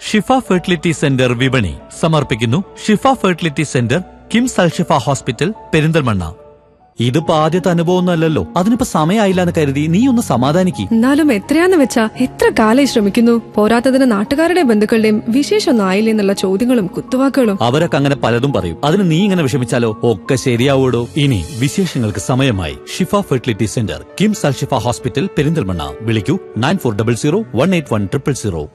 ഷിഫ fertility centre വിപണി സമർപ്പിക്കുന്നു Shifa fertility centre KIMS Alshifa hospital Perinthalmanna ഇതിപ്പോ ആദ്യത്തെ അനുഭവമൊന്നുമല്ലല്ലോ അതിനിപ്പോ സമയമായില്ല എന്ന് കരുതി നീ ഒന്ന് സമാധാനിക്ക് എന്നാലും എത്രയാന്ന് വെച്ചാ എത്ര കാലായി ശ്രമിക്കുന്നു പോരാത്തതിന് നാട്ടുകാരുടെയും ബന്ധുക്കളുടെയും വിശേഷമൊന്നും ആയില്ലേ എന്നുള്ള ചോദ്യങ്ങളും കുത്തുവാക്കുകളും അവരൊക്കെ അങ്ങനെ പലതും പറയും അതിന് നീ ഇങ്ങനെ വിഷമിച്ചാലോ ഒക്കെ ശരിയാവൂടോ ഇനി വിശേഷങ്ങൾക്ക് സമയമായി Shifa fertility centre KIMS Alshifa hospital Perinthalmanna വിളിക്കൂ nine four double zero one eight one triple zero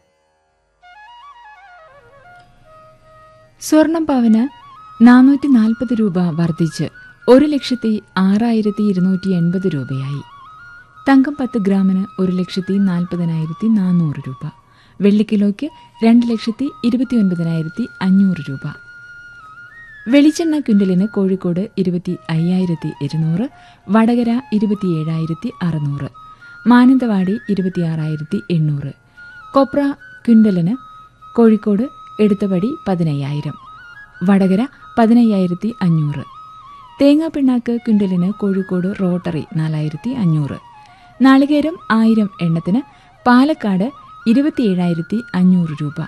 സ്വർണം പവന് നാനൂറ്റി നാൽപ്പത് രൂപ വർദ്ധിച്ച് ഒരു ലക്ഷത്തി ആറായിരത്തി ഇരുന്നൂറ്റി എൺപത് രൂപയായി തങ്കം പത്ത് ഗ്രാമിന് ഒരു ലക്ഷത്തി നാൽപ്പതിനായിരത്തി നാനൂറ് രൂപ വെള്ളിക്കിലോയ്ക്ക് രണ്ട് ലക്ഷത്തി ഇരുപത്തി ഒൻപതിനായിരത്തി അഞ്ഞൂറ് രൂപ വെളിച്ചെണ്ണ ക്വിൻ്റലിന് കോഴിക്കോട് ഇരുപത്തി അയ്യായിരത്തി ഇരുന്നൂറ് വടകര ഇരുപത്തിയേഴായിരത്തി അറുന്നൂറ് മാനന്തവാടി ഇരുപത്തിയാറായിരത്തി എണ്ണൂറ് കൊപ്ര ക്വിൻ്റലിന് കോഴിക്കോട് എടുത്തപടി പതിനയ്യായിരം വടകര പതിനയ്യായിരത്തി അഞ്ഞൂറ് തേങ്ങാ പിണ്ണാക്ക് ക്വിൻ്റലിന് കോഴിക്കോട് റോട്ടറി നാലായിരത്തി അഞ്ഞൂറ് നാളികേരം ആയിരം എണ്ണത്തിന് പാലക്കാട് ഇരുപത്തിയേഴായിരത്തി അഞ്ഞൂറ് രൂപ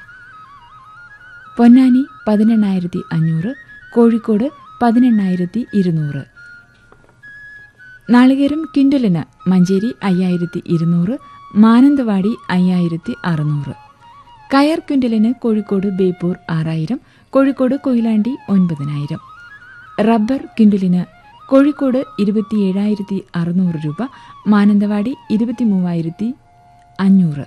പൊന്നാനി പതിനെണ്ണായിരത്തി അഞ്ഞൂറ് കോഴിക്കോട് പതിനെണ്ണായിരത്തി ഇരുന്നൂറ് നാളികേരം കിൻഡലിന് മഞ്ചേരി അയ്യായിരത്തി ഇരുന്നൂറ് മാനന്തവാടി അയ്യായിരത്തി അറുന്നൂറ് കയർ ക്വിൻ്റലിന് കോഴിക്കോട് ബേപ്പൂർ ആറായിരം കോഴിക്കോട് കൊയിലാണ്ടി ഒൻപതിനായിരം റബ്ബർ ക്വിൻ്റലിന് കോഴിക്കോട് ഇരുപത്തിയേഴായിരത്തി അറുന്നൂറ് രൂപ മാനന്തവാടി ഇരുപത്തി മൂവായിരത്തി അഞ്ഞൂറ്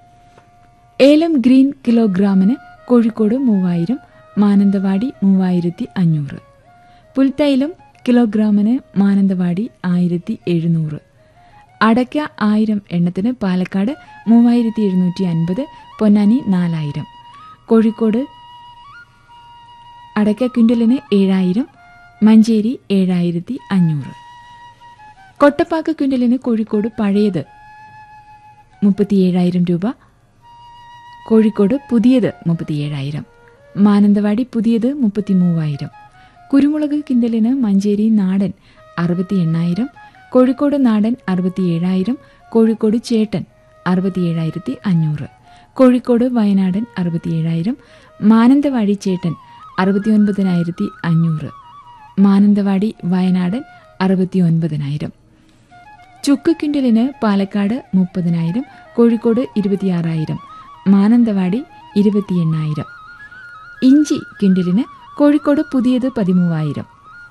ഏലം ഗ്രീൻ കിലോഗ്രാമിന് കോഴിക്കോട് മൂവായിരം മാനന്തവാടി മൂവായിരത്തി അഞ്ഞൂറ് പുൽത്തൈലം കിലോഗ്രാമിന് മാനന്തവാടി ആയിരത്തി എഴുന്നൂറ് അടയ്ക്ക ആയിരം എണ്ണത്തിന് പാലക്കാട് മൂവായിരത്തി എഴുന്നൂറ്റി അൻപത് പൊന്നാനി നാലായിരം കോഴിക്കോട് അടയ്ക്ക ക്വിൻ്റലിന് ഏഴായിരം മഞ്ചേരി ഏഴായിരത്തി അഞ്ഞൂറ് കൊട്ടപ്പാക്ക് ക്വിൻ്റലിന് കോഴിക്കോട് പഴയത് മുപ്പത്തിയേഴായിരം രൂപ കോഴിക്കോട് പുതിയത് മുപ്പത്തിയേഴായിരം മാനന്തവാടി പുതിയത് മുപ്പത്തി മൂവായിരം കുരുമുളക് കിണ്ടലിന് മഞ്ചേരി നാടൻ അറുപത്തി എണ്ണായിരം കോഴിക്കോട് നാടൻ അറുപത്തിയേഴായിരം കോഴിക്കോട് ചേട്ടൻ അറുപത്തിയേഴായിരത്തി അഞ്ഞൂറ് കോഴിക്കോട് വയനാടൻ അറുപത്തിയേഴായിരം മാനന്തവാടി ചേട്ടൻ അറുപത്തിയൊൻപതിനായിരത്തി അഞ്ഞൂറ് മാനന്തവാടി വയനാടൻ അറുപത്തിയൊൻപതിനായിരം ചുക്ക് കിണ്ടലിന് പാലക്കാട് മുപ്പതിനായിരം കോഴിക്കോട് ഇരുപത്തിയാറായിരം മാനന്തവാടി ഇരുപത്തി എണ്ണായിരം ഇഞ്ചി കിണ്ടലിന് കോഴിക്കോട് പുതിയത് പതിമൂവായിരം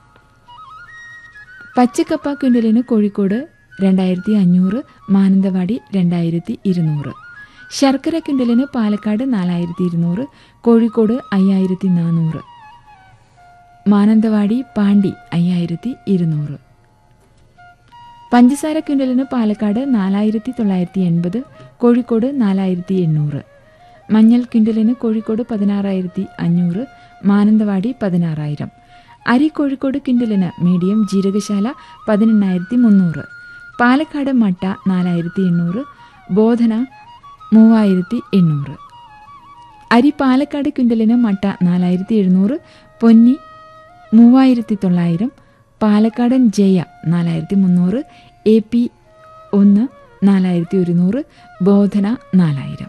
പച്ചക്കപ്പ ക്വിൻ്റലിന് കോഴിക്കോട് രണ്ടായിരത്തി അഞ്ഞൂറ് മാനന്തവാടി രണ്ടായിരത്തി ഇരുന്നൂറ് ശർക്കര ക്വിൻ്റലിന് പാലക്കാട് നാലായിരത്തി ഇരുന്നൂറ് കോഴിക്കോട് അയ്യായിരത്തി നാനൂറ് മാനന്തവാടി പാണ്ടി അയ്യായിരത്തി ഇരുന്നൂറ് പഞ്ചസാര ക്വിൻ്റലിന് പാലക്കാട് നാലായിരത്തി തൊള്ളായിരത്തി എൺപത് കോഴിക്കോട് നാലായിരത്തി എണ്ണൂറ് മഞ്ഞൾ ക്വിൻ്റലിന് കോഴിക്കോട് പതിനാറായിരത്തി അഞ്ഞൂറ് മാനന്തവാടി പതിനാറായിരം അരി കോഴിക്കോട് കിൻഡലിന് മീഡിയം ജീരകശാല പതിനെണ്ണായിരത്തി മുന്നൂറ് പാലക്കാട് മട്ട നാലായിരത്തി എണ്ണൂറ് ബോധന മൂവായിരത്തി എണ്ണൂറ് അരി പാലക്കാട് ക്വിൻ്റലിന് മട്ട നാലായിരത്തി എഴുന്നൂറ് പൊന്നി മൂവായിരത്തി തൊള്ളായിരം പാലക്കാടൻ ജയ നാലായിരത്തി മുന്നൂറ് എ പി ഒന്ന് നാലായിരത്തി ഒരുന്നൂറ് ബോധന നാലായിരം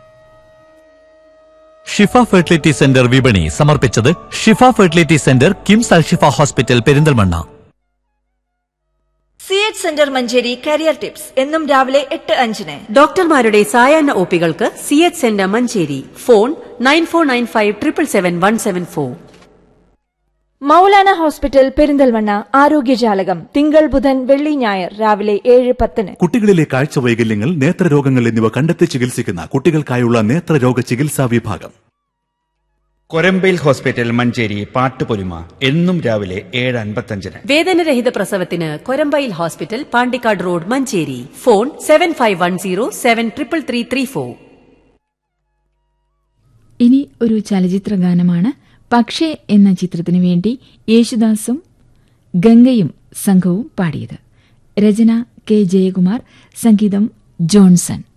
ഷിഫ ഫെർട്ടിലിറ്റി സെന്റർ വിപണി സമർപ്പിച്ചത് Shifa fertility centre KIMS Alshifa hospital Perinthalmanna C H centre Manjeri career tips എന്നും രാവിലെ എട്ട് അഞ്ചിന് ഡോക്ടർമാരുടെ സായാഹ്ന ഒപികൾക്ക് C H centre Manjeri phone nine four nine five triple seven one seven four Maulana hospital Perinthalmanna ആരോഗ്യജാലകം തിങ്കൾ ബുധൻ വെള്ളി ഞായർ രാവിലെ ഏഴ് പത്തിന് കുട്ടികളിലെ കാഴ്ച വൈകല്യങ്ങൾ നേത്രരോഗങ്ങൾ എന്നിവ കണ്ടെത്തി ചികിത്സിക്കുന്ന കുട്ടികൾക്കായുള്ള നേത്രരോഗ ചികിത്സാ വിഭാഗം കൊരമ്പയിൽ ഹോസ്പിറ്റൽ മഞ്ചേരി പാട്ടുപൊലിമ എന്നും രാവിലെ ഏഴ് അൻപത്തഞ്ചിന് വേദനരഹിത പ്രസവത്തിന് കൊരമ്പയിൽ hospital Pandikkad road Manjeri phone seven five one zero seven triple three three four ഇനി ഒരു ചലച്ചിത്ര ഗാനമാണ് പക്ഷേ എന്ന ചിത്രത്തിനു വേണ്ടി യേശുദാസും ഗംഗയും സംഘവും പാടിയത് രചന കെ ജയകുമാർ സംഗീതം ജോൺസൺ